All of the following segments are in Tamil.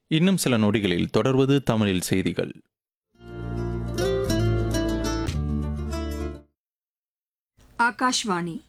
இன்னும் சில நொடிகளில் தொடர்வது தமிழில் செய்திகள் ஆகாஷ்வாணி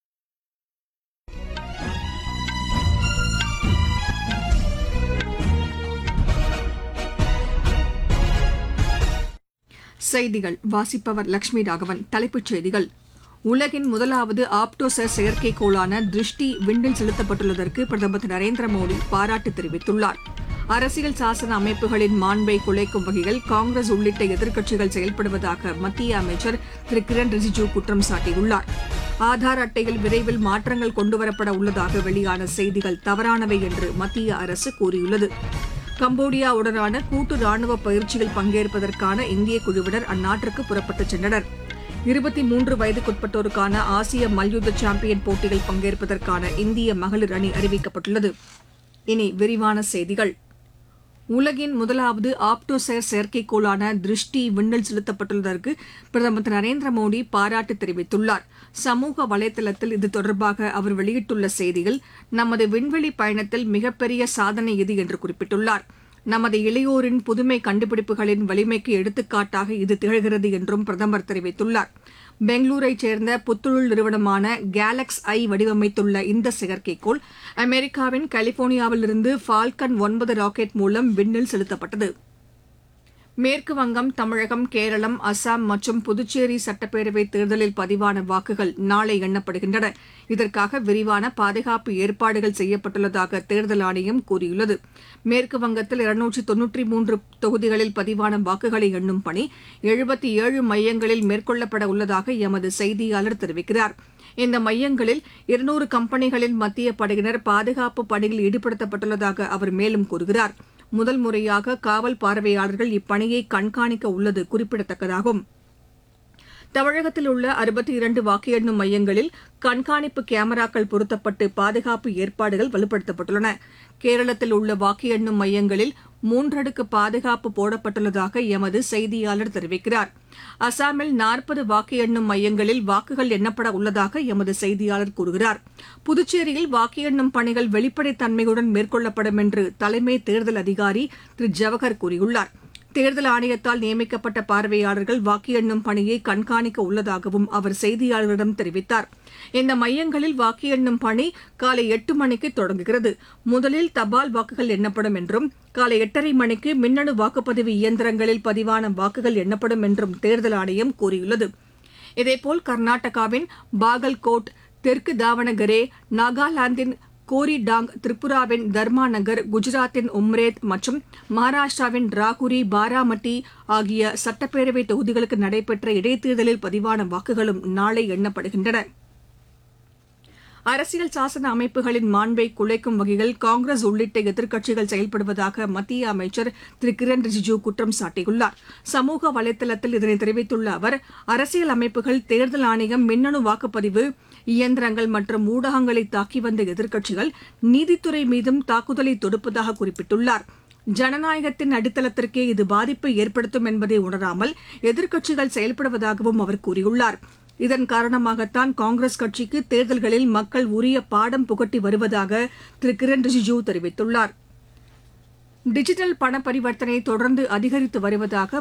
செய்திகள் வாசிப்பவர் லட்சுமி ராகவன் தலைப்புச் செய்திகள் உலகின் முதலாவது ஆப்டோசர் செயற்கைக்கோளான திருஷ்டி விண்ணில் செலுத்தப்பட்டுள்ளதற்கு பிரதமர் திரு நரேந்திர மோடி பாராட்டு தெரிவித்துள்ளார் அரசியல் சாசன அமைப்புகளின் மாண்பை குலைக்கும் வகையில் காங்கிரஸ் உள்ளிட்ட எதிர்க்கட்சிகள் செயல்படுவதாக மத்திய அமைச்சர் திரு கிரண் ரிஜிஜூ குற்றம் சாட்டியுள்ளார் ஆதார் அட்டையில் விரைவில் மாற்றங்கள் கொண்டுவரப்பட உள்ளதாக வெளியான செய்திகள் தவறானவை என்று மத்திய அரசு கூறியுள்ளது கம்போடியாவுடனான கூட்டு ராணுவ பயிற்சியில் பங்கேற்பதற்கான இந்திய குழுவினர் அந்நாட்டிற்கு புறப்பட்டுச் சென்றனர் இருபத்தி மூன்று வயதுக்குட்பட்டோருக்கான ஆசிய மல்யுத்த சாம்பியன் போட்டியில் பங்கேற்பதற்கான இந்திய மகளிர் அணி அறிவிக்கப்பட்டுள்ளது இனி விரிவான செய்திகள் உலகின் முதலாவது ஆப்டோசேர் செயற்கைக்கோளான திருஷ்டி விண்ணில் செலுத்தப்பட்டுள்ளதற்கு பிரதமர் திரு நரேந்திர மோடி பாராட்டு தெரிவித்துள்ளார் சமூக வலைதளத்தில் இது தொடர்பாக அவர் வெளியிட்டுள்ள செய்தியில் நமது விண்வெளி பயணத்தில் மிகப்பெரிய சாதனை இது என்று குறிப்பிட்டுள்ளார் நமது இளையோரின் புதுமை கண்டுபிடிப்புகளின் வலிமைக்கு எடுத்துக்காட்டாக இது திகழ்கிறது என்றும் பிரதமர் தெரிவித்துள்ளார் பெங்களூரைச் சேர்ந்த புத்துழல் நிறுவனமான கேலக்ஸ் ஐ வடிவமைத்துள்ள இந்த செயற்கைக்கோள் அமெரிக்காவின் கலிபோர்னியாவிலிருந்து ஃபால்கன் ஒன்பது ராக்கெட் மூலம் விண்ணில் செலுத்தப்பட்டது மேற்கு வங்கம் தமிழகம் கேரளம் அசாம் மற்றும் புதுச்சேரி சட்டப்பேரவை தேர்தலில் பதிவான வாக்குகள் நாளை எண்ணப்படுகின்றன இதற்காக விரிவான பாதுகாப்பு ஏற்பாடுகள் செய்யப்பட்டுள்ளதாக தேர்தல் ஆணையம் கூறியுள்ளது மேற்கு வங்கத்தில் இருநூற்றி தொன்னூற்றி மூன்று தொகுதிகளில் பதிவான வாக்குகளை எண்ணும் பணி எழுபத்தி ஏழு மையங்களில் மேற்கொள்ளப்பட உள்ளதாக எமது செய்தியாளர் தெரிவிக்கிறார் இந்த மையங்களில் இருநூறு கம்பெனிகளின் மத்திய படையினர் பாதுகாப்பு பணியில் ஈடுபடுத்தப்பட்டுள்ளதாக அவர் மேலும் கூறுகிறார் முதல் முறையாக காவல் பார்வையாளர்கள் இப்பணியை கண்காணிக்க உள்ளது குறிப்பிடத்தக்கதாகும் தமிழகத்தில் உள்ள அறுபத்தி இரண்டு வாக்கு எண்ணும் மையங்களில் கண்காணிப்பு கேமராக்கள் பொருத்தப்பட்டு பாதுகாப்பு ஏற்பாடுகள் வலுப்படுத்தப்பட்டுள்ளன கேரளத்தில் உள்ள வாக்கு எண்ணும் மையங்களில் மூன்றடுக்கு பாதுகாப்பு போடப்பட்டுள்ளதாக எமது செய்தியாளர் தெரிவிக்கிறார் அசாமில் நாற்பது வாக்கு எண்ணும் மையங்களில் வாக்குகள் எண்ணப்பட உள்ளதாக எமது செய்தியாளர் கூறுகிறார் புதுச்சேரியில் வாக்கு எண்ணும் பணிகள் வெளிப்படைத்தன்மையுடன் மேற்கொள்ளப்படும் என்று தலைமை தேர்தல் அதிகாரி திரு ஜவஹர் கூறியுள்ளார் தேர்தல் ஆணையத்தால் நியமிக்கப்பட்ட பார்வையாளர்கள் வாக்கு எண்ணும் பணியை கண்காணிக்க உள்ளதாகவும் அவர் செய்தியாளர்களிடம் தெரிவித்தார் இந்த மையங்களில் வாக்கு எண்ணும் பணி காலை எட்டு மணிக்கு தொடங்குகிறது முதலில் தபால் வாக்குகள் எண்ணப்படும் என்றும் காலை எட்டரை மணிக்கு மின்னணு வாக்குப்பதிவு இயந்திரங்களில் பதிவான வாக்குகள் எண்ணப்படும் என்றும் தேர்தல் ஆணையம் கூறியுள்ளது இதேபோல் கர்நாடகாவின் பாகல்கோட் தெற்கு தாவணகரே நாகாலாந்தின் கோரிடாங் திரிபுராவின் தர்மா நகர் குஜராத்தின் உம்ரேத் மற்றும் மகாராஷ்டிராவின் ராகுரி பாராமட்டி ஆகிய சட்டப்பேரவை தொகுதிகளுக்கு நடைபெற்ற இடைத்தேர்தலில் பதிவான வாக்குகளும் நாளை எண்ணப்படுகின்றன அரசியல் சாசன அமைப்புகளின் மாண்பை குலைக்கும் வகையில் காங்கிரஸ் உள்ளிட்ட எதிர்க்கட்சிகள் செயல்படுவதாக மத்திய அமைச்சர் திரு கிரண் ரிஜிஜூ குற்றம் சாட்டியுள்ளார் சமூக வலைதளத்தில் இதனை தெரிவித்துள்ள அவர் அரசியல் அமைப்புகள் தேர்தல் ஆணையம் மின்னணு வாக்குப்பதிவு இயந்திரங்கள் மற்றும் ஊடகங்களை தாக்கி வந்த எதிர்க்கட்சிகள் நீதித்துறை மீதும் தாக்குதலை தொடுப்பதாக குறிப்பிட்டுள்ளார் ஜனநாயகத்தின் அடித்தளத்திற்கே இது பாதிப்பை ஏற்படுத்தும் என்பதை உணராமல் எதிர்க்கட்சிகள் செயல்படுவதாகவும் அவர் கூறியுள்ளார் இதன் காரணமாகத்தான் காங்கிரஸ் கட்சிக்கு தேர்தல்களில் மக்கள் உரிய பாடம் புகட்டி வருவதாக திரு கிரண் ரிஜிஜூ தெரிவித்துள்ளார் டிஜிட்டல் பண பரிவர்த்தனை தொடர்ந்து அதிகரித்து வருவதாக